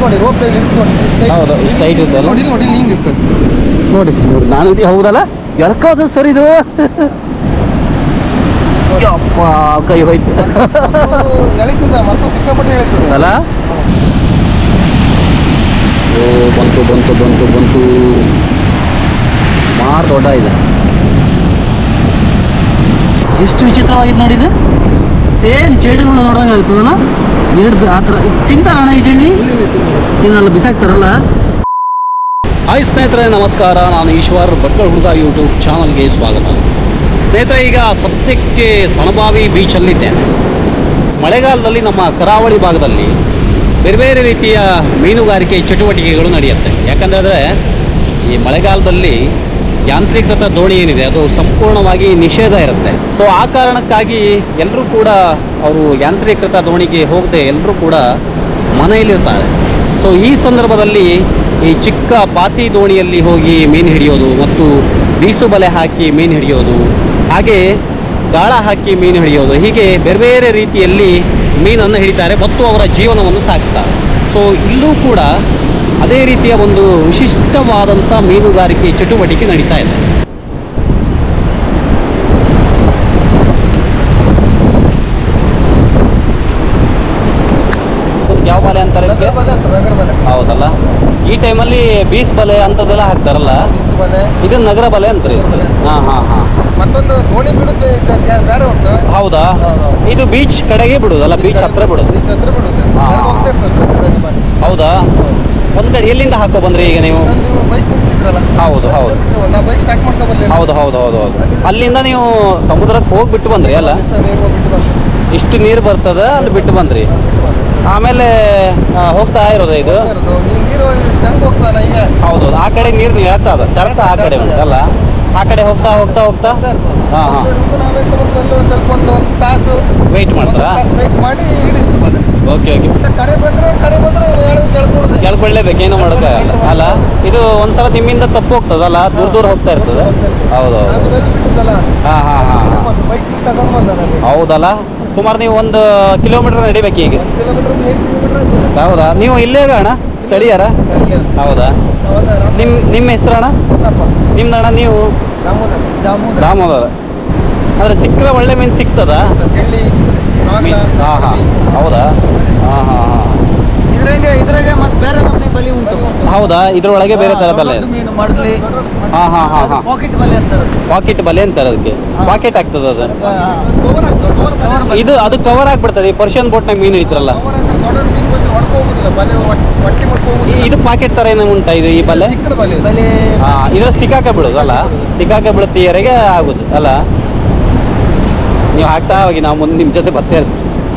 ನೋಡಿ ರೋಪ್ ಇಟ್ಟು ನೋಡಿ ಇಷ್ಟು height. ಹೌದು, ಇಷ್ಟು height ಇರುತ್ತಲ್ಲ? ನೋಡಿ ನೋಡಿ ಹಿಂಗ್ ಇಟ್ಟು ನೋಡಿ ನೋಡಿ ನಾನು ಇದು ಹೌದಲ್ಲ ಎಳ್ಕೋದು ಸರ್ ಇದು ಯಪ್ಪ ಕೈ ಹೋಯ್ತು ಎಳಿತದ ಮತ್ತು ಸಿಕ್ಕಾಪಟ್ಟೆ ಎಳಿತದೆ ಅಲ್ಲ ಓ ಬಂತು ಬಂತು ಬಂತು ಬಂತು ಸುಮಾರು ದೊಡ್ಡ ಇದೆ ಎಷ್ಟು ವಿಚಿತ್ರವಾಗಿತ್ತು ನೋಡಿ ಇದು ಸೇಮ್ ಚೇಡಿಗಳು ನೋಡ್ದಂಗೆ ಆಗ್ತದಲ್ಲ ಎರಡು ಆ ಥರ ತಿಂತಾರಣ ಈ ಚೇಣಿ ಇಲ್ಲಿ ಇಳಿತದೆ. ತಿನ್ನಲ್ಲ ಬಿಸಾಕ್ತಾರಲ್ಲ ಹಾಯ್ ಸ್ನೇಹಿತರೆ ನಮಸ್ಕಾರ ನಾನು ಈಶ್ವರ್ ಭಟ್ಕಳ ಹುಡುಗ ಯೂಟ್ಯೂಬ್ ಚಾನಲ್ಗೆ ಸ್ವಾಗತ ಸ್ನೇಹಿತರೆ ಈಗ ಸದ್ಯಕ್ಕೆ ಸಣಬಾವಿ ಬೀಚಲ್ಲಿದ್ದೇನೆ ಮಳೆಗಾಲದಲ್ಲಿ ನಮ್ಮ ಕರಾವಳಿ ಭಾಗದಲ್ಲಿ ಬೇರೆ ಬೇರೆ ರೀತಿಯ ಮೀನುಗಾರಿಕೆ ಚಟುವಟಿಕೆಗಳು ನಡೆಯುತ್ತೆ ಯಾಕಂದರೆ ಈ ಮಳೆಗಾಲದಲ್ಲಿ ಯಾಂತ್ರೀಕೃತ ದೋಣಿ ಏನಿದೆ ಅದು ಸಂಪೂರ್ಣವಾಗಿ ನಿಷೇಧ ಇರುತ್ತೆ ಸೊ ಆ ಕಾರಣಕ್ಕಾಗಿ ಎಲ್ಲರೂ ಕೂಡ ಅವರು ಯಾಂತ್ರೀಕೃತ ದೋಣಿಗೆ ಹೋಗದೆ ಎಲ್ಲರೂ ಕೂಡ ಮನೆಯಲ್ಲಿರ್ತಾರೆ ಸೊ ಈ ಸಂದರ್ಭದಲ್ಲಿ ಈ ಚಿಕ್ಕ ಪಾತಿ ದೋಣಿಯಲ್ಲಿ ಹೋಗಿ ಮೀನು ಹಿಡಿಯೋದು ಮತ್ತು ಬೀಸು ಬಲೆ ಹಾಕಿ ಮೀನು ಹಿಡಿಯೋದು ಹಾಗೆ ಗಾಳ ಹಾಕಿ ಮೀನು ಹಿಡಿಯೋದು ಹೀಗೆ ಬೇರೆ ಬೇರೆ ರೀತಿಯಲ್ಲಿ ಮೀನನ್ನು ಹಿಡಿತಾರೆ ಮತ್ತು ಅವರ ಜೀವನವನ್ನು ಸಾಗಿಸ್ತಾರೆ ಸೊ ಇಲ್ಲೂ ಕೂಡ ಅದೇ ರೀತಿಯ ಒಂದು ವಿಶಿಷ್ಟವಾದಂಥ ಮೀನುಗಾರಿಕೆ ಚಟುವಟಿಕೆ ನಡೀತಾ ಇದೆ ಯಾವ ಬಲೆ ಅಂತಾರೆ ನಗರ ಬಲೆ ಅಂತ ನಗರ ಬಲೆ ಹೌದಲ್ಲ ಈ ಟೈಮಲ್ಲಿ ಬೀಸ್ ಬಲೆ ಅಂಥದ್ದೆಲ್ಲ ಹಾಕ್ತಾರಲ್ಲ ಬೀಸು ಬಲೆ ಇದು ನಗರ ಬಲೆ ಅಂತಾರೆ ಹಾಂ ಹಾಂ ಹಾಂ ಮತ್ತೊಂದು ದೋಣಿ ಬಿಡುತ್ತೆ ಸ- ಗ್ಯಾ- ಬೇರೆ ಉಂಟು ಹೌದಾ ಹೌದು. ಇದು ಬೀಚ್ ಕಡೆಗೆ ಬಿಡುದಲ್ಲ ಬೀಚ್ ಹತ್ರ ಬಿಡುದು ಬೀಚ್ ಹತ್ರ ಬಿಡುತ್ತೆ ಹಾ. ಬೇರೆ ಹೋಗ್ತಾ ಇರ್ತದೆ ಪ್ರತಿದಾಗಿ ಮಾಡಿ. ಹೌದಾ ಒಂದ್ ಕಡೆ ಎಲ್ಲಿಂದ ಹಾಕೋ ಬಂದ್ರಿ ಈಗ ನೀವು ಇದ್ರಲ್ಲಿ ನೀವು ಬೈಕ್ ನಿಲ್ಸಿದ್ರಲ್ಲ ಹೌದು, ಹೌದು. ನಾ ಬೈಕ್ ಸ್ಟಾರ್ಟ್ ಮಾಡ್ಕೊ ಬರ್ಲಿಲ್ಲ ಹೌದು ಹೌದು ಹೌದು ಹೌದು ಅಲ್ಲಿಂದ ನೀವು ಸಮುದ್ರಕ್ಕೆ ಹೋಗಿ ಬಿಟ್ಟು ಬಂದ್ರಿ ಅಲ್ಲ ದಿವ್ಸ ನೀರು ಹೋಗ್ಬಿಟ್ಟು ಬಂದೆ. ಇಷ್ಟು ನೀರು ಬರ್ತದ ಅಲ್ಲಿ ಬಿಟ್ಟು ಬಂದ್ರಿ ಬಿಟ್ಟು ಬಂದೆ. ಆಮೇಲೆ ಆ, ಹೋಗ್ತಾ ಇರೋದು ಇದು ಹೋಗ್ತಾ ಇರೋದು. ಈ ನೀರು ತಂಗ್ ಹೋಗ್ತಾನ ಈಗ ಹೌದು ಆ ಕಡೆ ನೀರು ಹೇಳ್ತಾ ಅದ ಸೆಳೆತ ಆ ಕಡೆ ಉಂಟಲ್ಲ ಆ ಕಡೆ ಹೋಗ್ತಾ ಹೋಗ್ತಾ ಹೋಗ್ತಾ ಹೋಗ್ತಾ ಇರ್ತದೆ. ಹಾ, ಹಾ. ಹೋಗ್ತಾ ಇರೋದು ನಾವೇನ್ ಮಾಡ್ತೀವಿ ಅಲ್ಲಿ ಒಂದ್ ಸ್ವಲ್ಪ ಒಂದು ಒಂದು ತಾಸು ವೆಯ್ಟ್ ಮಾಡ್ತಾರಾ ತಾಸು ವೆಯ್ಟ್ ಮಾಡಿ ಹಿಡಿದ್ರು ಬಂದೆ ಓಕೆ ಓಕೆ ಮತ್ತೆ ಕರೆ ಬಂದ್ರೆ ಕರೆ ಬಂದ್ರೆ ಹೇಳೋದು ಕೇಳ್ಕೊಳ್ಳೋದು ಕೇಳ್ಕೊಳ್ಳೇಬೇಕು ಏನೋ ಮಾಡೋಕ್ಕಾಗಲ್ಲ ಅಲ್ಲ ಇದು ಒಂದ್ಸಲ ನಿಮ್ಮಿಂದ ತಪ್ಪು ಹೋಗ್ತದಲ್ಲ ದೂರ ದೂರ ಹೋಗ್ತಾ ಇರ್ತದೆ ಹೌದು ಹೌದು ನಾವು ಎಲ್ಲಿ ಬಿಟ್ಟಿದ್ದಲ್ಲ ಹಾ ಹಾ ಹಾ ಹಾ ಬೈಕ್ ತಗೊಂಡು ಬಂದ ನಾನು ಹೌದಲ್ಲ ಸುಮಾರು ನೀವು ಒಂದು ಕಿಲೋಮೀಟರ್ ನಡಿಬೇಕು ಈಗ ಒಂದು ಕಿಲೋಮೀಟರ್ ಎಂಟು ಕಿಲೋಮೀಟರ್ ಹೌದಾ ನೀವು ಇಲ್ಲೇ ಅಣ್ಣ ಸ್ಥಳೀಯರ ಹೌದಾ ನಿಮ್ಮ ನಿಮ್ಮ ಹೆಸರು ಅಣ್ಣ ನಿಮ್ದು ಅಣ್ಣ ನೀವು ದಾಮೋದರ ದಾಮೋದರ ದಾಮೋದರ ಅಂದರೆ ಸಿಕ್ಕರೆ ಒಳ್ಳೆ ಮೀನು ಸಿಗ್ತದಾ ಎಳ್ಳಿ ನಾಗ್ಲ, ಹಾಂ ಹಾಂ ಹೌದಾ ಹಾಂ ಹಾಂ ಹಾಂ ಇದ್ರಾಗೆ ಇದ್ರಾಗೆ ಮತ್ತೆ ಬೇರೆ ನಮ್ನಿ ಬಲಿ ಉಂಟು ಹೌದಾ ಇದ್ರೊಳಗೆ ಬೇರೆ ಥರ ಬಲೆ ದೊಡ್ಡ ಮೀನು ಮಡ್ಲಿ ಹಾಂ ಹಾಂ ಹಾಂ ಹಾಂ ಪಾಕೆಟ್ ಬಲೆ ಅಂತಾರೆ ಪಾಕೆಟ್ ಬಲೆ ಅಂತಾರೆ ಅದಕ್ಕೆ ಪಾಕೆಟ್ ಆಗ್ತದೆ ಅದು ಕವರ್ ಆಗ್ತದೆ ಕವರ್ ಕವರ್ ಇದು ಅದು ಕವರ್ ಆಗ್ಬಿಡ್ತದೆ ಈ ಪರ್ಷಿಯನ್ ಬೋಟ್ನಾಗ ಮೀನು ಹಿಡಿತಾರಲ್ಲ ಕವರ್ ಆಗ್ತದೆ ದೊಡ್ಡ ಮೀನು ಬಂದ್ರೆ ಹೊಡ್ಕೋಗುದಿಲ್ಲ ಬಲೆ ಒಟ್ಟಿ ಈ- ಮಾಡ್ಕೋಗುದಿಲ್ಲ ಇದು ಪಾಕೆಟ್ ಥರ ಏನೋ ಉಂಟಾ ಇದು ಈ ಬಲೆ ಚಿಕ್ಕದ ಬಲೆ ಬಲೆ ಹಾಂ ಇದ್ರ ಸಿಕ್ಕಾಕ ಬಿಡೋದು ಅಲ್ಲ ಸಿಕ್ಕಾಕ ಬೀಳತ್ತೀಯರಿಗೆ ಆಗುದು ಅಲ್ಲ ನೀವು ಹಾಕ್ತಾ ಹೋಗಿ ನಾವು ಮುಂದೆ ನಿಮ್ಮ ಜೊತೆ ಬರ್ತಾ ಇರ್ತೀವಿ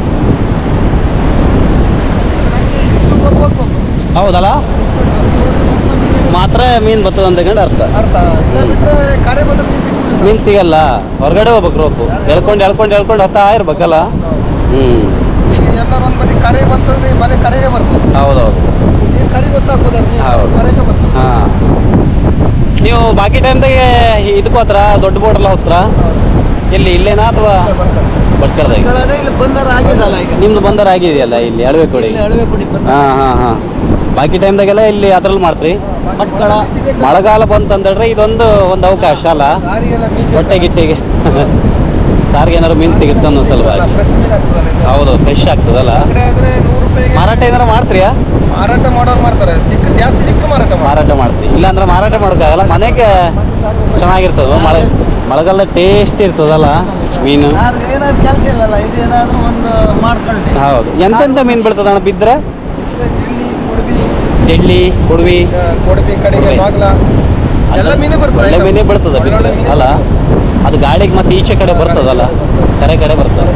ಇಷ್ಟು ಹೋಗ್ಬೇಕು ಹೌದಲ್ಲ ಮಾತ್ರ ಮೀನು ಬರ್ತದೆ ಅಂತ ಕಂಡು ಅರ್ಥ ಅರ್ಥ ಇಲ್ಲ ಬಿಟ್ರೆ ಕರೆ ಬಂದ್ರೆ ಮೀನು ಸಿಕ್ಕುದಿಲ್ಲ ಮೀನು ಸಿಗಲ್ಲ ಹೊರಗಡೆ ಹೋಗ್ಬೇಕು ರೋಪು ಎಳ್ಕೊಂಡು ಎಳ್ಕೊಂಡು ಎಳ್ಕೊಂಡು ಹತ್ತಾ ಇರ್ಬೇಕಲ್ಲ ಹ್ಞೂ ಈಗ ಎಲ್ಲರೂ ಒಂದು ಬದಿ ಕರೆ ಬಂತಂದ್ರೆ ಈ ಬಲೆ ಕರೆಗೆ ಬರ್ತದೆ ಹೌದೌದು ನೀನು ಕರೆ ಗೊತ್ತಾಗ್ಬೋದ ಹೌದು. ಕರೆಗೆ ಬರ್ತದೆ ಹಾಂ ನೀವು ಬಾಕಿ ಟೈಮ್ದಾಗೆ ಇದಕ್ಕೂ ಹತ್ರ ದೊಡ್ಡ ಬೋಟೆಲ್ಲ ಹೋಗ್ತಾರ ಎಲ್ಲಿ ಇಲ್ಲೇನಾ ಅಥವಾ ಭಟ್ಕಳದಾಗ ಇಲ್ಲಿ ಬಂದಾರ ಆಗಿದಲ್ಲ ಈಗ ನಿಮ್ದು ಬಂದರ ಆಗಿದೆಯಲ್ಲ ಇಲ್ಲಿ ಅಳವೆ ಕೊಡಿ ಇಲ್ಲಿ ಅಳವೆ ಕುಡಿ ಬಂದ ಹಾಂ ಹಾಂ ಹಾಂ ಬಾಕಿ ಟೈಮ್ದಾಗೆಲ್ಲ ಇಲ್ಲಿ ಅದ್ರಲ್ಲಿ ಮಾಡ್ತೀರಿ ಮಟ್ಕಳ ಮಳೆಗಾಲ ಬಂತಂದ್ರೆ ಇದೊಂದು ಒಂದು ಅವಕಾಶ ಅಲ್ಲ ಸಾರಿಗೆಲ್ಲ ಮೀನು ಹೊಟ್ಟೆ ಗಿಟ್ಟೆಗೆ ಸಾರಿಗೆ ಏನಾದ್ರು ಮೀನು ಸಿಗುತ್ತೆ ಅನ್ನೋ ಸಲುವಾಗಿ ಫ್ರೆಶ್ ಮೀನು ಆಗ್ತದಲ್ಲ ಇದು. ಹೌದು ಫ್ರೆಶ್ ಆಗ್ತದಲ್ಲ ಆ ಕಡೆ ಆದ್ರೆ ನೂರು ರೂಪಾಯಿಗೆ ಮಾರಾಟ ಏನಾರು ಮಾಡ್ತೀರಾ ಮಾರಾಟ ಮಾಡೋರು ಮಾಡ್ತಾರೆ ಚಿಕ್ಕ ಜಾಸ್ತಿ ಚಿಕ್ಕ ಮಾರಾಟ ಮಾಡ್ತಾರೆ ಮಾರಾಟ ಮಾಡ್ತೀರಿ ಇಲ್ಲಾಂದ್ರೆ ಮಾರಾಟ ಮಾಡೋಕ್ಕಾಗಲ್ಲ ಮನೆಗೆ ಚೆನ್ನಾಗಿರ್ತದ ಮಳೆ ಮಳೆಗಾಲ ಟೇಸ್ಟ್ ಇರ್ತದಲ್ಲ ಮೀನು ಏನಾದ್ರು ಕೆಲಸ ಇಲ್ಲಲ್ಲ ಇದು ಏನಾದ್ರು ಒಂದು ಮಾಡ್ಕೊಳ್ಳಿ ಹೌದು ಎಂತೆಂಥ ಮೀನು ಬೀಳ್ತದ ಅಣ್ಣ ಬಿದ್ದರೆ ಜಿಳ್ಳಿ ಕುಡ್ಬಿ ಜೆಳ್ಳಿ ಕುಡ್ವಿ ಕೊಡಬಿ ಕಡೆಗೆ ಕೊಡ್ಬಿ. ಬಾಗ್ಲ ಎಲ್ಲ ಮೀನು ಬರ್ತದೆ ಒಳ್ಳೆ ಮೀನೇ ಬೀಳ್ತದ ಒಳ್ಳೆ ಬಿದ್ದರೆ ಮೀನು. ಅಲ್ಲ ಅದು ಗಾಡಿಗೆ ಮತ್ತೆ ಈಚೆ ಕಡೆ ಬರ್ತದಲ್ಲ ಕರೆ ಕಡೆ ಬರ್ತದೆ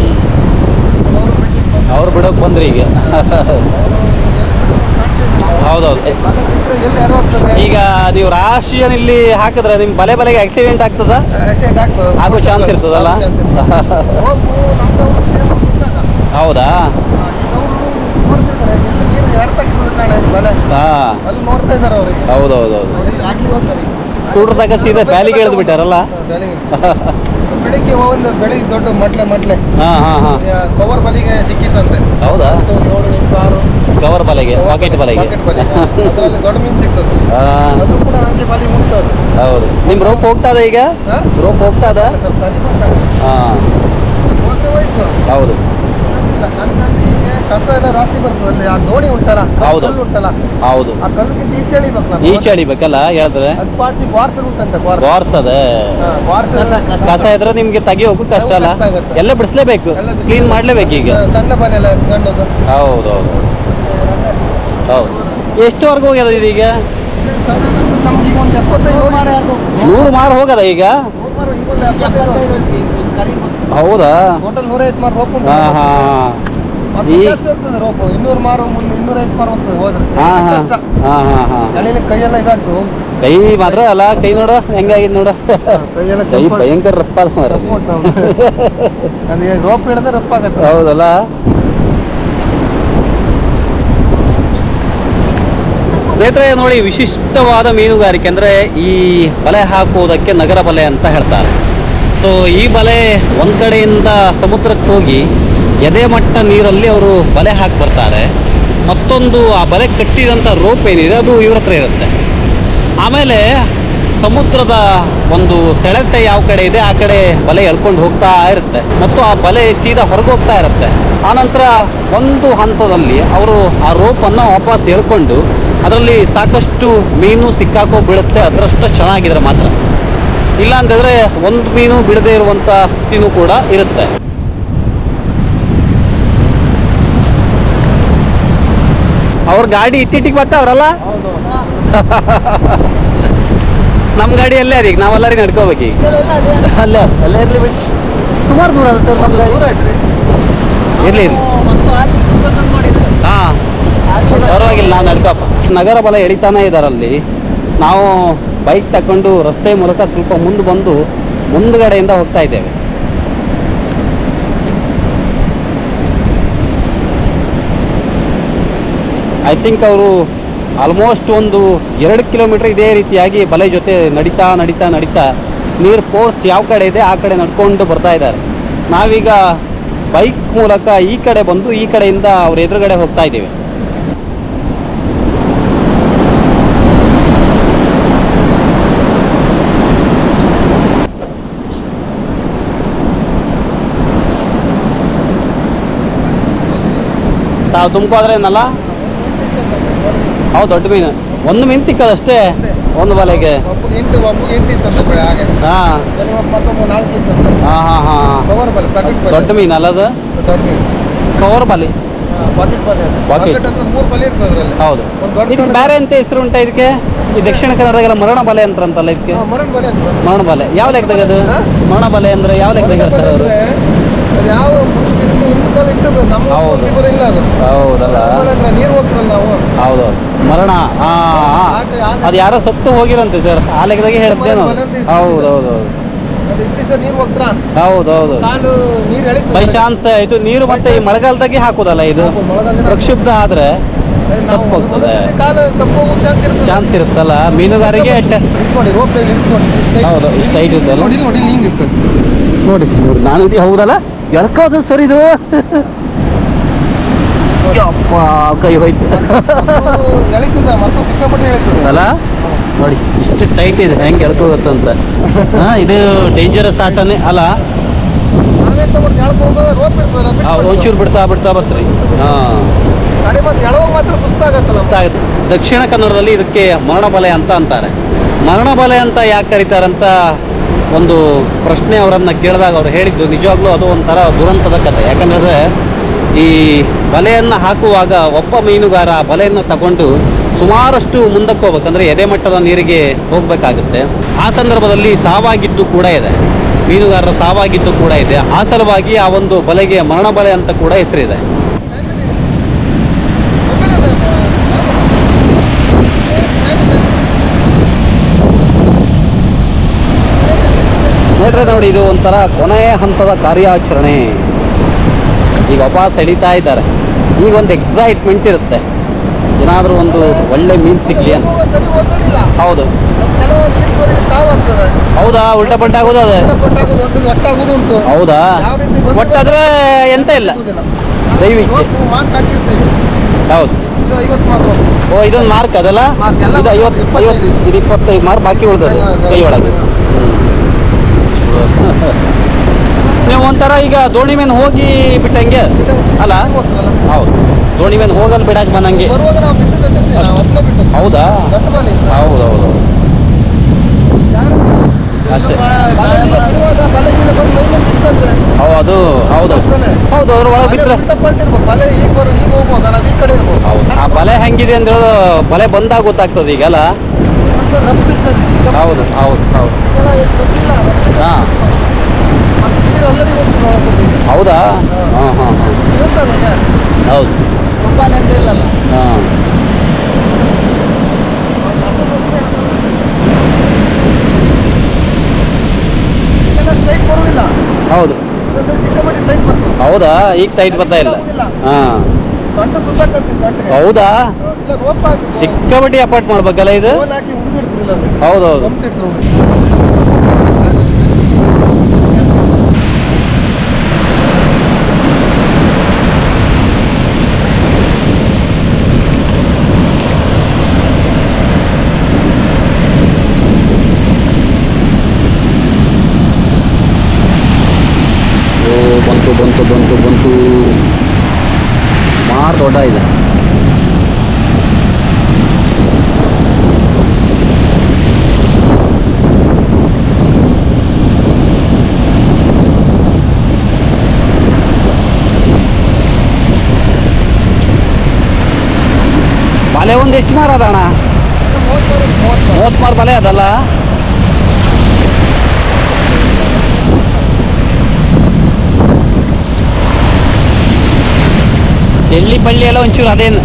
ಅವ್ರು ಬಿಡೋಕೆ ಬಂದ್ರಿ ಈಗ ಹೌದೌದು ಎಲ್ಲಿ ಯಾರೋ ಹೋಗ್ತಾರೆ. ಈಗ ನೀವು ರಾಶಿಯನ್ ಇಲ್ಲಿ ಹಾಕಿದ್ರೆ ನಿಮ್ಮ ಬಲೆ ಬಲೆಗೆ ಆಕ್ಸಿಡೆಂಟ್ ಆಗ್ತದ Accident ಆಗ್ತದೆ. ಆಗೋ ಚಾನ್ಸ್ ಇರ್ತದಲ್ಲ ಆಗೋ chance ಇರ್ತದೆ. ಹೋಗು, ನಮ್ದು ಅವ್ರು ಸೇಮ್ ಹೋಗ್ತಾರೆ. ಹೌದಾ ಆ, ಈಗ ಅವ್ರು ನೋಡ್ತಿದ್ದಾರೆ, ಎಲ್ಲಿ ನೀರು ಯಾರು ತೆಗ್ದಿದ್ರು ಕಾಣೆ ಬಲೆ ಹಾ ಅಲ್ಲಿ ನೋಡ್ತಾ ಇದ್ದಾರೆ ಅವ್ರಿಗೆ ಹೌದೌದೌದು ಅವ್ರಿಗೆ ಆಚೆ ಹೋಗ್ತಾರೆ ಸ್ಕೂಟರ್ದಾಗ ಸೀದಾ ಬ್ಯಾಲಿಗೆ ಇಳಿದು ಬಿಟ್ಟಾರಲ್ಲ ಬೇಲಿಗೆ. ಬೆಳಿಗ್ಗೆ ಒಂದು ಬೆಳಿಗ್ಗೆ ದೊಡ್ಡ ಮಟ್ಲೆ ಮಟ್ಲೆ ಹಾ ಹಾ ಹಾ ಕವರ್ ಬಲಿಗೆ ಸಿಕ್ಕಿತ್ತಂತೆ ಹೌದಾ ಹತ್ತು, ಏಳು ಎಂಟು ಆರು ಕವರ್ ಬಲೆಗೆ ಪಾಕೆಟ್ ಬಲೆಗೆ ಪಾಕೆಟ್ ಬಲಿ ಅದ್ರಲ್ಲಿ ದೊಡ್ಡ ಮೀನು ಸಿಗ್ತದೆ ಹಾ, ಅದು ಕೂಡ ಹಂಗೆ ಬಲಿ ಉಂಟದು ಹೌದು ನಿಮ್ ರೋಪ್ ಹೋಗ್ತದ ಈಗ ಹಾ? ರೋಪ್ ಹೋಗ್ತದ ಸ್ವಲ್ಪ ಸರಿ ಉಂಟದು. ಹಾ ಹೋದ್ರೆ ಹೋಯ್ತು ಹೌದು ಇಲ್ಲ, ನನ್ನಲ್ಲಿ ಈಗ ಕಸ ಎಲ್ಲ ರಾಶಿ ಬರ್ತದೆ ಅಲ್ಲಿ ಆ ದೋಣಿ ಉಂಟಲ್ಲ ಆ ಹೌದು. ಕಲ್ಲು ಉಂಟಲ್ಲ ಹೌದು ಆ ಕಲ್ಲಿಗೆ ಈಚೆ ಎಳಿಬೇಕು ನಾವು ಈಚೆ ಅಡಿಬೇಕಲ್ಲ ಹೇಳಿದ್ರೆ ಅದು ಪಾಚಿ ಬಾರ್ಸಲ್ ಉಂಟಂತೆ ಬಾರ್ಸ್ ಬಾರ್ಸ್ ಅದ ಬಾರ್ಸ್ ಕಸ ಇದ್ರೆ ನಿಮ್ಗೆ ತೆಗಿಯೋಕು ಕಷ್ಟ ಅಲ್ಲ ಕಷ್ಟ ಆಗುತ್ತೆ. ಎಲ್ಲ ಬಿಡಿಸ್ಲೇಬೇಕು ಎಲ್ಲ ಬಿಸಿ- ಕ್ಲೀನ್ ಮಾಡ್ಲೇಬೇಕು ಈಗ ಸಣ್ಣ ಬಲೆ ಎಲ್ಲ ಗಂಡದು ಹೌದು ಹೌದು ಹೌದು ಎಷ್ಟುವರೆಗೂ ಹೋಗ್ಯದ ಇದೀಗ ನಮ್ಗೆ ಈಗ ಒಂದು ಎಪ್ಪತ್ತೈದು ನೂರು ಮಾರು ಹೋಗದ ಈಗ ಹೌದಾ ಟೋಟಲ್ ನೂರೈವತ್ತು ಮಾರು ರೋಪ್ ಉಂಟು ಹಾ ಹಾ ಮತ್ತೆ ಈ- ಜಾಸ್ತಿ ಹೋಗ್ತದೆ ರೋಪ್ ಇನ್ನೂರು ಮಾರು ಮುನ್ನ ಇನ್ನೂರೈವತ್ತು ಮಾರು ಹೋಗ್ತದೆ ಹೋದ್ರೆ ಹಾ ಹಾ ಕಷ್ಟ ಹಾ ಹಾ ಹಾ ಎಳಿಲಿಕ್ಕೆ ಕೈಯೆಲ್ಲ ಇದಾಗ್ತು ಕೈ ಮಾತ್ರ ಅಲ್ಲ ಕೈ ನೋಡು ಹೆಂಗಾಗಿದೆ ನೋಡು ಕೈಯೆಲ್ಲ ಕೈ ಕೆಂಪು ಭಯಂಕರ ರಪ್ಪ ಅದ ಮಾರ್ರೆ. ರಪ್ಪ ಉಂಟು ಅವ್ನು. ಅದು ರೋಪ್ ಹಿಡಿದ್ರೆ ರಪ್ಪ ಆಗತ್ತೆ ಹೌದಲ್ಲ ಸ್ನೇಹಿತರೆ ನೋಡಿ ವಿಶಿಷ್ಟವಾದ ಮೀನುಗಾರಿಕೆ ಅಂದರೆ ಈ ಬಲೆ ಹಾಕುವುದಕ್ಕೆ ನಗರ ಬಲೆ ಅಂತ ಹೇಳ್ತಾರೆ ಸೊ ಈ ಬಲೆ ಒಂದು ಕಡೆಯಿಂದ ಸಮುದ್ರಕ್ಕೆ ಹೋಗಿ ಎದೆ ಮಟ್ಟ ನೀರಲ್ಲಿ ಅವರು ಬಲೆ ಹಾಕಿ ಬರ್ತಾರೆ ಮತ್ತೊಂದು ಆ ಬಲೆ ಕಟ್ಟಿದಂಥ ರೋಪ್ ಏನಿದೆ ಅದು ಇವ್ರ ಹತ್ರ ಇರುತ್ತೆ ಆಮೇಲೆ ಸಮುದ್ರದ ಒಂದು ಸೆಳೆತ ಯಾವ ಕಡೆ ಇದೆ ಆ ಕಡೆ ಬಲೆ ಎಳ್ಕೊಂಡು ಹೋಗ್ತಾ ಇರುತ್ತೆ ಮತ್ತು ಆ ಬಲೆ ಸೀದಾ ಹೊರಗೆ ಹೋಗ್ತಾ ಇರುತ್ತೆ ಆನಂತರ ಒಂದು ಹಂತದಲ್ಲಿ ಅವರು ಆ ರೋಪನ್ನು ವಾಪಸ್ ಎಳ್ಕೊಂಡು ಅದರಲ್ಲಿ ಸಾಕಷ್ಟು ಮೀನು ಸಿಕ್ಕಾಕೋ ಬೀಳುತ್ತೆ ಅದರಷ್ಟು ಚೆನ್ನಾಗಿದ್ರೆ ಮಾತ್ರ ಇಲ್ಲ ಅಂತಂದರೆ ಒಂದು ಮೀನು ಬಿಡದೇ ಇರುವಂಥ ಸ್ಥಿತಿನೂ ಕೂಡ ಇರುತ್ತೆ ಅವ್ರ ಗಾಡಿ ಇಟ್ಟಿಟ್ಟಿಗೆ ಬರ್ತಾವ್ರಲ್ಲ ಹೌದು ನಮ್ಮ ಗಾಡಿ ಅಲ್ಲೇ ಅದೀಗ ನಾವೆಲ್ಲರಿಗೆ ನಡ್ಕೋಬೇಕು ಈಗ ಅಲ್ಲೇ ಅಲ್ಲೇ ಇರ್ಲಿ ಬಿಡಿ ಸುಮಾರು ದೂರ ಆಗುತ್ತೆ ನಮ್ಮ ಗಾಡಿ ದೂರ ಐತ್ರಿ ಇರ್ಲಿ ಇರ್ಲಿ ಹಾಂ ಪರವಾಗಿಲ್ಲ ನಾವು ನಡ್ಕಪ್ಪ ನಗರ ಬಲ ಎಳಿತಾನೆ ಇದಾರಲ್ಲಿ ನಾವು ಬೈಕ್ ತಕೊಂಡು ರಸ್ತೆ ಮೂಲಕ ಸ್ವಲ್ಪ ಮುಂದೆ ಬಂದು ಮುಂದ್ಗಡೆಯಿಂದ ಹೋಗ್ತಾ ಇದ್ದೇವೆ ಐ ಥಿಂಕ್ ಅವರು ಆಲ್ಮೋಸ್ಟ್ ಒಂದು ಎರಡು ಕಿಲೋಮೀಟರ್ ಇದೇ ರೀತಿಯಾಗಿ ಬಲೆ ಜೊತೆ ನಡೀತಾ ನಡೀತಾ ನಡೀತಾ ನೀರು ಫೋರ್ಸ್ ಯಾವ ಕಡೆ ಇದೆ ಆ ಕಡೆ ನಡ್ಕೊಂಡು ಬರ್ತಾ ಇದ್ದಾರೆ ನಾವೀಗ ಬೈಕ್ ಮೂಲಕ ಈ ಕಡೆ ಬಂದು ಈ ಕಡೆಯಿಂದ ಅವ್ರ ಎದುರುಗಡೆ ಹೋಗ್ತಾ ಇದ್ದೀವಿ ತಾವು ತುಂಬ್ಕೋದ್ರೆ ಏನಲ್ಲ ಹೌದು ದೊಡ್ಡ ಮೀನು ಒಂದು ಮೀನು ಸಿಕ್ಕದಷ್ಟೇ ಒಂದು ಬಲೆಗೆ ಒಬ್ಬ ಎಂಟು ಒಬ್ಬ ಎಂಟು ಇತ್ತಂತೆ ಬೆಳೆ ಹಾಗೆ ಹಾಂ ಕೆಲವು ಮತ್ತೊಬ್ಬ ನಾಲ್ಕು ಇತ್ತಂತೆ ಹಾಂ ಹಾಂ ಹಾಂ ಕವರ್ ಬಲೆ ಪ್ಯಾಕೆಟ್ ಬಲೆ ದೊಡ್ಡ ಮೀನು ಅಲ್ಲದು ದೊಡ್ಡ ಮೀನು ಕವರ್ ಬಲೆ ಪಾಕೆಟ್ ಬಲೆ ಅದು Pocket. ಪಾಕೆಟ್ ಅಂದ್ರೆ ಮೂರು ಬಲೆ ಇರ್ತದೆ ಅದರಲ್ಲಿ ಹೌದು ಒಂದು ದೊಡ್ಡ ಇದಕ್ಕೆ ಬೇರೆ ಅಂತ ಹೆಸರು ಉಂಟಾ ಇದಕ್ಕೆ ಈ ದಕ್ಷಿಣ ಕನ್ನಡದಾಗೆಲ್ಲ ಮರಣ ಬಲೆ ಅಂತಾರಂತಲ್ಲ ಇದಕ್ಕೆ ಹಾ, ಮರಣ ಬಲೆ ಅಂತ ಮರಣ ಬಲೆ ಯಾವ ಲೆಕ್ಕದಾಗ ಅದು ಹಾ? ಮರಣ ಬಲೆ ಅಂದ್ರೆ ಯಾವ ಲೆಕ್ಕದಾಗ ಮರಣ ಬಲೆ ಹೇಳ್ತಾರೆ ಅವರು ಅಂದ್ರೆ ಅದು ಯಾವ ಇನ್ನು ಹಿಂದೆ ಕಾಲ ಇಟ್ಟದು ನಮ್ಮ ಹೌದು. ಊರಲ್ಲಿ ಬರೋ ಇಲ್ಲ ಅದು ಹೌದಲ್ಲ ಮರಣ ಬಲೆ ಅಂದ್ರೆ ನೀರು ಹೋಗ್ತರಲ್ಲ ನಾವು ಹೌದು ಮರಣ ಹಾ ಹಾ ಆಗ- ಆಗ- ಅದು ಯಾರೋ ಸತ್ತು ಹೋಗಿರಂತೆ ಸರ್ ಆ ಲೆಕ್ಕದಾಗೆ ಹೇಳ್ತೇನೆ ಮರಣ ಬಲೆ ಅಂತ ಹೌದು ಹೌದು ಅದು ಇಟ್ಟು ಸರ್ ನೀರು ಹೋಗ್ತಾರ ಹೌದು ಹೌದು ಕಾಲು ನೀರು ಎಳಿತದೆ ಬೈ ಚಾನ್ಸ್ ಇದು ನೀರು ಮತ್ತೆ ಈ ಮಳೆಗಾಲದಾಗೆ ಹಾಕೋದಲ್ಲ ಇದು ಹೌದು, ಮಳೆಗಾಲದಲ್ಲಿ ಪ್ರಕ್ಷುಬ್ಧ ಆದ್ರೆ ಅದು ನಾವು ತಪ್ಪು ಹೋಗ್ತದೆ. ಒಂದೊಂದ್ಸತಿ ಕಾಲು ತಪ್ಪೋಗೋ ಚಾನ್ಸ್ ಇರ್ತದೆ ಚಾನ್ಸ್ ಇರುತ್ತಲ್ಲ ಮೀನುಗಾರಿಗೆ ಅಷ್ಟೇ ನೋಡಿ ರೋಪ್ ಇಟ್ಕೊಂಡು ಹೌದು, ಇಷ್ಟು height ಇರ್ತದಲ್ಲ? ನೋಡಿ ನೋಡಿ ಹಿಂಗೆ ಇಟ್ಕೊಂಡು ನೋಡಿ ನೋಡಿ ನಾನು ಇದು ಹೌದಲ್ಲ ಎಳ್ಕೋದು ಸರ್ ಇದು ಯಪ್ಪ ಕೈ ಹೋಯ್ತು ಎಳಿತದ ಮತ್ತು ಸಿಕ್ಕಾಪಟ್ಟೆ ಎಳಿತದೆ ಅಲ್ಲ ನೋಡಿ ಇಷ್ಟು ಟೈಟ್ ಇದೆ ಹೆಂಗೆ ಎಳ್ಕೋಗುತ್ತಂತ ಹಾ ಇದು ಡೇಂಜರಸ್ ಆಟನೇ ಅಲ್ಲ ನಾವೇ ತಗೊಂಡು ಎಳ್ಕೊಂಡು ರೋಪ್ ಇರ್ತದಲ್ಲ ಆ, ಬಿಟ್ಬಿಡ್ತೀವಿ. ಒಂಚೂರು ಬಿಡ್ತಾ ಬಿಡ್ತಾ ಬತ್ರಿ ಹಾ ಕಡೆ ಮತ್ತೆ ಎಳವ ಮಾತ್ರ ಸುಸ್ತಾಗತ್ತಲ್ಲ ಸುಸ್ತಾಗುತ್ತೆ ದಕ್ಷಿಣ ಕನ್ನಡದಲ್ಲಿ ಇದಕ್ಕೆ ಮರಣಬಲೆ ಅಂತ ಅಂತಾರೆ ಮರಣಬಲೆ ಅಂತ ಯಾಕೆ ಕರೀತಾರಂತ ಒಂದು ಪ್ರಶ್ನೆ ಅವರನ್ನ ಕೇಳಿದಾಗ ಅವ್ರು ಹೇಳಿದ್ದು ನಿಜವಾಗ್ಲೂ ಅದು ಒಂಥರ ದುರಂತದ ಕಥೆ ಯಾಕಂದ್ರೆ ಈ ಬಲೆಯನ್ನು ಹಾಕುವಾಗ ಒಬ್ಬ ಮೀನುಗಾರ ಆ ಬಲೆಯನ್ನು ತಗೊಂಡು ಸುಮಾರಷ್ಟು ಮುಂದಕ್ಕೆ ಹೋಗ್ಬೇಕಂದ್ರೆ ಎದೆ ಮಟ್ಟದ ನೀರಿಗೆ ಹೋಗಬೇಕಾಗುತ್ತೆ ಆ ಸಂದರ್ಭದಲ್ಲಿ ಸಾವಾಗಿದ್ದು ಕೂಡ ಇದೆ ಮೀನುಗಾರರ ಸಾವಾಗಿದ್ದು ಕೂಡ ಇದೆ ಆ ಸಲುವಾಗಿ ಆ ಒಂದು ಬಲೆಗೆ ಮರಣ ಬಲೆ ಅಂತ ಕೂಡ ಹೆಸರಿದೆ ಸ್ನೇಹಿತರೆ ನೋಡಿ ಇದು ಒಂಥರ ಕೊನೆಯ ಹಂತದ ಕಾರ್ಯಾಚರಣೆ ಈಗ ವಾಪಸ್ ಎಳಿತಾ ಇದ್ದಾರೆ ಈಗ ಒಂದು ಎಕ್ಸೈಟ್ಮೆಂಟ್ ಇರುತ್ತೆ ಏನಾದರೂ ಒಂದು ಒಳ್ಳೆ ಮೀನು ಸಿಗ್ಲಿ ಅಂತ ಸರಿ ಹೋಗೋದಿಲ್ಲ ಹೌದು ಕೆಲವು ನೀರುವರೆಗೆ ಕಾವಂತೆ ಆಗ್ತದೆ ಹೌದಾ ಉಲ್ಟಾ ಪಲ್ಟ ಆಗೋದು ಅದೇ ಪಟ್ಟಾಗೋದು ಒಂದ್ಸತಿ ಒಟ್ಟಾಗೋದು ಉಂಟು ಹೌದಾ ಯಾವ ರೀತಿ ಬಂದು ಒಟ್ಟಾದ್ರೆ ಎಂತ ಇಲ್ಲ ಸಿಗುವುದಿಲ್ಲ. ದಯವಿಚ್ಚೆ ನಾವು ಮಾರ್ಕ್ ಹಾಕಿರ್ತೀವಿ ಹೌದು ಇದು ಐವತ್ತು ಮಾರ್ಕ್ ಓ ಇದೊಂದು ಮಾರ್ಕ್ ಅದಲ್ಲ ಮಾರ್ಕ್ ಎಲ್ಲ ಇದು ಐವತ್ತು ಇಪ್ಪತ್ತೈದು. ಐವತ್ತು ಇದು ಇಪ್ಪತ್ತೈದು ಮಾರ್ಕ್ ಬಾಕಿ ಉಳ್ದದೆ ಐವತ್ತು. ಕೈ ಒಳಗೆ ನೀವು ಒಂಥರ ಈಗ ದೋಣಿ ಮೇಲೆ ಹೋಗಿ ಬಿಟ್ಟಂಗೆ ಅಲ್ಲ ಹೌದು ದೋಣಿ ಮೇಲೆ ಹೋಗಲ್ ಬಿಡಕ್ಕೆ ಬಂದಂಗೆ ಬರುವಾಗ ನಾವು ಬಿಟ್ಟು ತಟ್ಟಿಸಿ ನಾವು ಒತ್ತಲೆ ಬಿಟ್ಟು ಹೌದಾ ದೊಡ್ಡ ಮನೆ ಇತ್ತು. ಹೌದು ಹೌದು ಅಷ್ಟೇ. ಬಲಗಿಲ ಬಿಡುವಾಗ ಬಲಗಿಲ ಬಂದು ಮೈ ಮೇಲೆ ಬಿತ್ತಂದ್ರೆ ಹೌದು ಅದು ಹೌದು ಅಷ್ಟೇನೆ. ಹೌದು ಅದ್ರ ಒಳಗೆ ಬಲೆ ಬಿದ್ದರೆ ಉಲ್ಟಾ ಪಲ್ಟ ಇರ್ಬೇಕು ಬಲೆ ಈಗ ಬರು ಈಗ ಹೋಗುವಾಗ ನಾವು ಈ ಕಡೆ ಇರ್ಬೇಕು ಹೌದು ಆ ಬಲೆ ಹೆಂಗಿದೆ ಅಂತ ಹೇಳೋದು ಬಲೆ ಬಂದಾಗ ಗೊತ್ತಾಗ್ತದೆ ಈಗಲ್ಲ ಒಂದ್ಸಲ ರಫ್ ಇರ್ತದೆ. ಹೌದು ಹೌದು ಹೌದು ಇದೆಲ್ಲ ಎಷ್ಟು ಗೊತ್ತಿಲ್ಲ. ಹಾಂ ಮತ್ತೆ ನೀರು ಅಲ್ಲದೆ ಹೋಗ್ತದೆ ಒಂದ್ಸತಿ. ಹೌದಾ ಹಾಂ ಹಾಂ ಹಾಂ ಇರ್ತದೆ ಈಗ. ಹೌದು ಒಬ್ಬನೇ ಅಂತ ಇಲ್ಲಲ್ಲ. ಹಾಂ ಇದೆಲ್ಲ straight ಬರುವುದಿಲ್ಲ. ಹೌದು ಇದೊಂದ್ಸರಿ ಸಿಕ್ಕಾಪಟ್ಟೆ tight ಬರ್ತದೆ. ಹೌದಾ ಈಗ ಟೈಟ್ ಬರ್ತಾ ಇಲ್ಲ ಹಾಂ ಸೊಂಟ ಸುತ್ತಾಕತ್ತಿ ಸೊಂಟಗೆ. ಹೌದಾ ಇಲ್ಲ ರೋಪ್ ಹಾಕಿ ಸಿಕ್ಕಾಪಟ್ಟಿ ಅಪಾರ್ಟ್ ಮಾಡ್ಬೇಕಲ್ಲ ಇದು ರೋಲ್ ಹಾಕಿ ಉಗಿದಿಡ್ತಿಲ್ಲ ಅದು. ಹೌದೌದು ಗಮ್ಸ್ ಇಡ್ತು ನೋಡಿ. ಓ ಬಂತು ಬಂತು ಬಂತು ಬಂತು ಸುಮಾರು ದೊಡ್ಡ ಇದೆ ಬಲೆ ಒಂದು ಎಷ್ಟು ಮಾರ ಅದ ಅಣ್ಣ ಮೂವತ್ತು ಮಾರು, ಮೂವತ್ತು ಮಾರು. ಮೂವತ್ತು ಮಾರು ಬಲೆ ಅದಲ್ಲ ಎಳ್ಳಿ ಪಳ್ಳಿ ಎಲ್ಲ ಒಂಚೂರು ಅದೇನು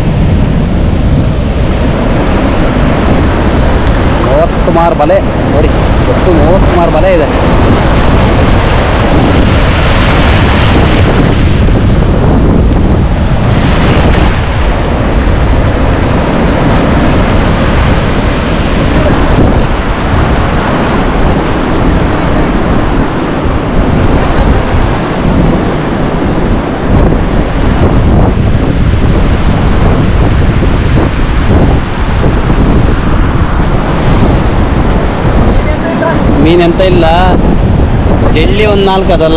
ಮೂವತ್ತು ಮಾರು ಬಲೆ ನೋಡಿ ಒಟ್ಟು ಮೂವತ್ತು ಮಾರು ಬಲೆ ಇದೆ ಮೀನೆಂತ ಇಲ್ಲ ಜಲ್ಲಿ ಒಂದು ನಾಲ್ಕು ಅದಲ್ಲ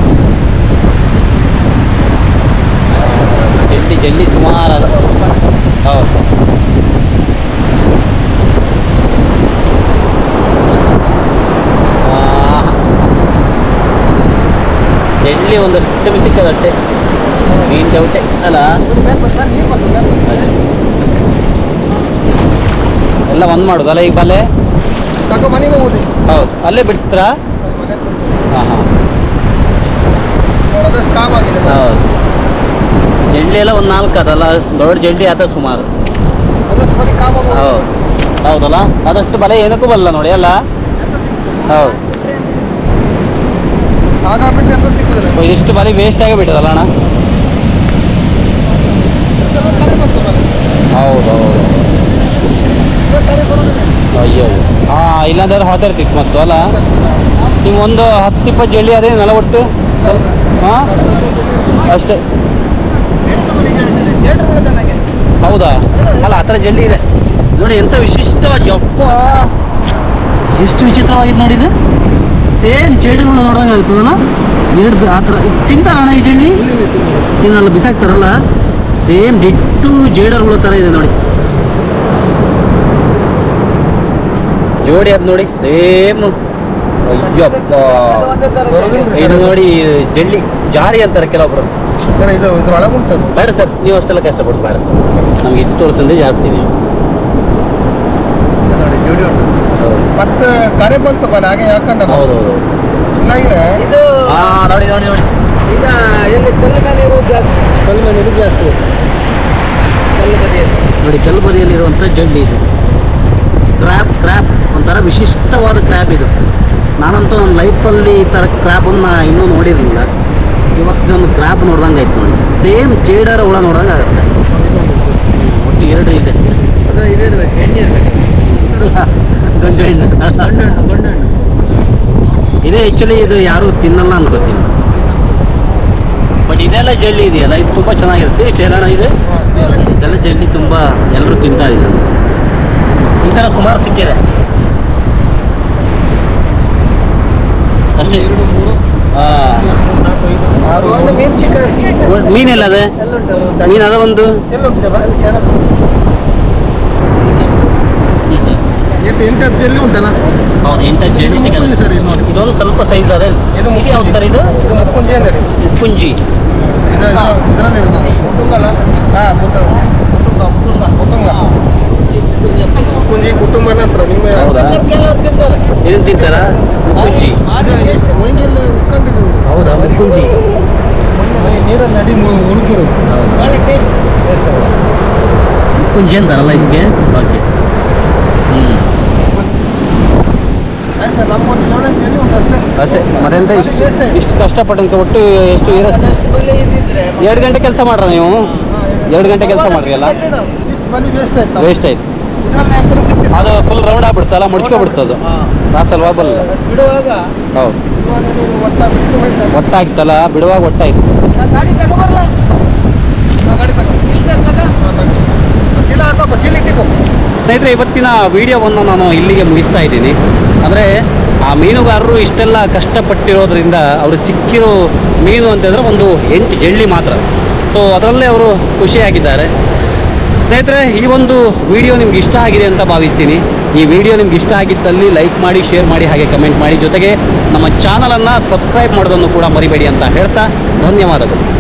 ಜಲ್ಲಿ ಜಲ್ಲಿ ಸುಮಾರು ಅದ ಹೌದು ಆ, ಜಲ್ಲಿ ಒಂದಷ್ಟು ಸಿಕ್ಕದಟ್ಟೆ ಮೀನ್ ಚೌಟೆ ಅಲ್ಲ ಇವ್ರು ಮೇಲೆ ಬಂದ, ನೀರು ಬಂತು, ಮೇಲೆ ಬಂತು. ಎಲ್ಲ ಒಂದು ಮಾಡೋದಲ್ಲ ಈಗ ಬಲೆ ಸಾಕು ಮನೆಗೆ ಹೋಗುದು ಹೌದು ಅಲ್ಲೇ ಬಿಡಿಸ್ತೀರಾ ಮನೆ ಹಾಂ ಹಾಂ ನೋಡೋದಷ್ಟು ಕಾಮ್ ಆಗಿದೆ ಹೌದು ಜಲ್ಲಿ ಎಲ್ಲ ಒಂದು ನಾಲ್ಕು ಅದಲ್ಲ ದೊಡ್ಡ ಜಲ್ಲಿ ಆತ ಸುಮಾರು ಅದಷ್ಟು ಮನೆ ಕಾಮ್ ಆಗೋದು. ಹೌದು ಹೌದಲ್ಲ ಅದಷ್ಟು ಬಲೆ ಏನಕ್ಕೂ ಬರಲ್ಲ ನೋಡಿ ಅಲ್ಲ ಎಂತ ಸಿಕ್ತು? ಹೌದು ಹಾಗಾಗ್ಬಿಟ್ರೆ ಎಂತ ಸಿಕ್ಕುದಿಲ್ಲ ಸೊ ಇದಿಷ್ಟು ಬಲೆ ವೇಸ್ಟ್ ಆಗಿ ಬಿಟ್ಟದಲ್ಲ ಅಣ್ಣ ಇದೆಲ್ಲ ಕರೆ ಬಂತು ಮನೆ. ಹೌದು ಹೌದು ಇವಾಗ ಕರೆ ಬರೋದಿಲ್ಲ. ಅಯ್ಯೋ ಹಾಂ ಇಲ್ಲಾಂದ್ರೆ ಹಾತಿರ್ತಿತ್ತು ಮತ್ತು ಅಲ್ಲ ನೀವು ಒಂದು ಹತ್ತು ಇಪ್ಪತ್ತು ಜಲ್ಲಿ ಅದೇನಲ್ಲ ಒಟ್ಟು ಸ್ವಲ್ಪ ಹಾಂ ಅಷ್ಟೇ ಎಂತ ಮನೆಗೆ ಹೇಳಿದ್ದೇನೆ? ಥಿಯೇಟರ್ ಒಳಗಡೆಗೆ. ಹೌದಾ ಅಲ್ಲ ಆ ಥರ ಜಲ್ಲಿ ಇದೆ ನೋಡಿ ಎಂಥ ವಿಶಿಷ್ಟವಾಗಿ ಯಪ್ಪ ಎಷ್ಟು ವಿಚಿತ್ರವಾಗಿದೆ ನೋಡಿ ಇದು ಸೇಮ್ ಜೇಡಿಗಳು ನೋಡೋಂಗೆ ಆಗ್ತದಲ್ಲ ಎರಡು ಆ ಥರ ತಿಂತಾರಣ್ಣ ಈ ಜಲ್ಲಿ ಇಲ್ಲಿ ನಿಂತು ನೋಡಿ. ತಿನ್ನಲ್ಲ ಬಿಸಾಕ್ತಾರಲ್ಲ ಸೇಮ್ ಡಿಟ್ಟು ಜೇಡರ್ಗಳ ಥರ ಇದೆ ನೋಡಿ ಜೋಡಿ ಅದು ನೋಡಿ ಸೇಮ್ ಅಯ್ಯಪ್ಪ ಬರೋದಿಲ್ರಿ ಇದು ಸರ್. ನೋಡಿ ಜಲ್ಲಿ ಜಾರಿ ಅಂತಾರೆ ಕೆಲವೊಬ್ರು ಸರ್ ಇದು ಇದ್ರೊಳಗೆ ಉಂಟದು ಬೇಡ ಸರ್ ನೀವು ಅಷ್ಟೆಲ್ಲ ಕಷ್ಟಪಟ್ಟು ಬೇಡ ಸರ್ ನಮ್ಗೆ ಇಷ್ಟು ತೋರಿಸಿದ್ರೆ ಜಾಸ್ತಿ ನೀವು ಇದು ನೋಡಿ ಜೋಡಿ ಉಂಟು ಮತ್ತೆ ಕರೆ ಬಂತು ಬಲ ಹಾಗೆ ಯಾಕಂಡ ಹೌದು ಹೌದು ಇಲ್ಲಾಗಿದ್ರೆ ಇದು ಹಾ ನೋಡಿ ನೋಡಿ ನೋಡಿ ಈಗ ಎಲ್ಲಿ ಕಲ್ಲು ಮೇಲೆ ಇರೋದು ಜಾಸ್ತಿ ಕಲ್ ಮೇಲೆ ಇದು ಜಾಸ್ತಿ ಕಲ್ಲು ಬದಿಯಲ್ಲಿ ನೋಡಿ ಕಲ್ಲು ಬದಿಯಲ್ಲಿರುವಂಥ ಜಡ್ಡಿ ಇದು ಕ್ರ್ಯಾಪ್ ಕ್ರ್ಯಾಪ್ ಒಂಥರ ವಿಶಿಷ್ಟವಾದ ಕ್ರ್ಯಾಪ್ ಇದು ನಾನಂತೂ ನನ್ನ ಲೈಫಲ್ಲಿ ಈ ಥರ ಕ್ರ್ಯಾಪನ್ನು ಇನ್ನೂ ನೋಡಿರಲಿಲ್ಲ ಇವತ್ತು ಒಂದು ಕ್ರ್ಯಾಪ್ ನೋಡ್ದಂಗೆ ಆಯ್ತು ನೋಡಿ ಸೇಮ್ ಜೇಡರ ಹುಳ ನೋಡ್ದಂಗೆ ಆಗುತ್ತೆ ಒಟ್ಟು ಎರಡು ಇದೆ ಅದೇ ಇದೇ ಇರ್ಬೇಕು ಎಣ್ಣೆ ಇರ್ಬೇಕು ಗಂಡು ಹೆಣ್ಣು ಗಂಡು ಹಣ್ಣು ಗಂಡು ಹಣ್ಣು ಇದು ಆ್ಯಕ್ಚುಲಿ ಇದು ಯಾರು ತಿನ್ನಲ್ಲ ಅನ್ಕೋತೀನಿ ಬಟ್ ಇದೆಲ್ಲ ಜಲ್ಲಿ ಇದೆಯಲ್ಲ ಇದು ತುಂಬ ಚೆನ್ನಾಗಿರುತ್ತೆ ಶೇರಣ ಇದು ಇದೆಲ್ಲ ಜಲ್ಲಿ ತುಂಬ ಎಲ್ಲರೂ ತಿಂತಾರೆ ಇದನ್ನು ಈ ಥರ ಸುಮಾರು ಸಿಕ್ಕಿದೆ ಅಷ್ಟೇ ಎರಡು ಮೂರು ಆ, ಅದು ಒಂದು ಮೀನು ಚಿಕನ್ ಮೀನೆಲ್ಲ ಅದೇ ಎಲ್ಲ ಉಂಟು ಮೀನು ಅದ ಒಂದು ಎಲ್ಲುಂಟು ಜಬ ಅಲ್ಲಿ ಸೆಣಬು. ಎಷ್ಟು ಎಂಟತ್ತು ಜಲ್ಲಿ ಉಂಟಲ್ಲ ಹೌದು ಎಂಟು ಇದು ಜಲ್ಲಿ ಮುಕ್ಕುಂಜಿ ಸಿಗಲ್ಲ ಸರ್ ಇದು ನೋಡಿ ಇದೊಂದು ಸ್ವಲ್ಪ ಸೈಜ್ ಅದೇ ಇದು ಇದು ಯಾವ್ದು ಸರ್ ಇದು ಇದು ಮುಕ್ಕುಂಜಿ ಅಂದರೆ ಕುಂಜಿ ಇದರಲ್ಲಿ ಇರೋದು ಕುಟುಂಬಲ್ಲ ಹಾಂ ಕುಟುಂಬ ಕುಟುಂಬ ಕುಟುಂಬ ಕುಟುಂಬ ಮುಕ್ಕುಂಜಿ ಕುಟುಂಬ ನಂತರ ನಿಮ್ಮ ಹೌದಾ? ಕೆಲವರು ತಿಂತಾರೆ ಇದನ್ನು ತಿಂತಾರ ಕುಂಜಿ ಇದು ಮೈಗೆಲ್ಲ ಉಟ್ಕೊಂಡಿದ್ದು ಹೌದಾ ಮುಕ್ಕುಂಜಿ ಮೈ ನೀರಲ್ಲಿ ಅಡಿ ಮುಳುಗಿರೋದು ಹೌದಾ ಕುಂಜಿ ಅಂತಾರಲ್ಲ ಇದಕ್ಕೆ ಓಕೆ ಹ್ಞೂ ಆಯ್ತು ಸರ್ ನಮ್ಮ ಒಂದು ಏಳೆಂಟು ಜಲ್ಲಿ ಉಂಟು ಅಷ್ಟೇ ಅಷ್ಟೇ ಮತ್ತೆಂತ ಇಷ್ಟು ಅಷ್ಟೇ ಅಷ್ಟೇ. ಇಷ್ಟು ಕಷ್ಟಪಟ್ಟಂತ ಒಟ್ಟು ಎಷ್ಟು ಎರಡು ಅದಷ್ಟು ಬೆಲೆ ಇದ್ದಿದ್ರೆ ಎರಡು ಗಂಟೆ ಕೆಲಸ ಮಾಡ್ರ ನೀವು ಎರಡು ಗಂಟೆ ಕೆಲಸ ಮಾಡ್ರಿ ಅಲ್ಲ ಇಷ್ಟು ಬಲಿ ವೇಸ್ಟ್ ಆಯ್ತು ವೇಸ್ಟ್ ಆಯ್ತು ಇದರಲ್ಲಿ ಹಾಕಿದ್ರೆ ಸಿಕ್ತಿತ್ತು. ಅದು ಫುಲ್ ರೌಂಡ್ ಆಗ್ಬಿಡ್ತಲ್ಲ ಮುಡ್ಸ್ಕೊಬಿಡ್ತದು ರಾಸಲ್ವಾ ಬಲ್ಲ ಬಿಡುವಾಗ ಹೌದು ಇವಾಗ ನೀವು ಒಟ್ಟ ಬಿಟ್ಟು ಹೋಯ್ತು. ಒಟ್ಟಾಗ್ತಲ್ಲ ಬಿಡುವಾಗ ಒಟ್ಟಾಯ್ತು ಆ ಗಾಡಿ ತಗೊಂಬರ್ಲ ಆ ಗಾಡಿ ತಗೋ. ಇಲ್ಲ ತಗ ಆ ತಗೋ. ಆ ಚೀಲ ಹಾಕಪ್ಪ ಚೀಲ ಇಟ್ಟಿಕೋ ಸ್ನೇಹಿತರೆ ಇವತ್ತಿನ ವಿಡಿಯೋವನ್ನು ನಾನು ಇಲ್ಲಿಗೆ ಮುಗಿಸ್ತಾ ಇದ್ದೀನಿ ಅಂದರೆ ಆ ಮೀನುಗಾರರು ಇಷ್ಟೆಲ್ಲ ಕಷ್ಟಪಟ್ಟಿರೋದ್ರಿಂದ ಅವರು ಸಿಕ್ಕಿರೋ ಮೀನು ಅಂತಂದರೆ ಒಂದು ಎಂಟು ಜಳ್ಳಿ ಮಾತ್ರ ಸೊ ಅದರಲ್ಲೇ ಅವರು ಖುಷಿಯಾಗಿದ್ದಾರೆ ಸ್ನೇಹಿತರೆ ಈ ಒಂದು ವಿಡಿಯೋ ನಿಮ್ಗೆ ಇಷ್ಟ ಆಗಿದೆ ಅಂತ ಭಾವಿಸ್ತೀನಿ ಈ ವಿಡಿಯೋ ನಿಮ್ಗೆ ಇಷ್ಟ ಆಗಿದ್ದಲ್ಲಿ ಲೈಕ್ ಮಾಡಿ ಶೇರ್ ಮಾಡಿ ಹಾಗೆ ಕಮೆಂಟ್ ಮಾಡಿ ಜೊತೆಗೆ ನಮ್ಮ ಚಾನಲನ್ನು ಸಬ್ಸ್ಕ್ರೈಬ್ ಮಾಡೋದನ್ನು ಕೂಡ ಮರಿಬೇಡಿ ಅಂತ ಹೇಳ್ತಾ ಧನ್ಯವಾದಗಳು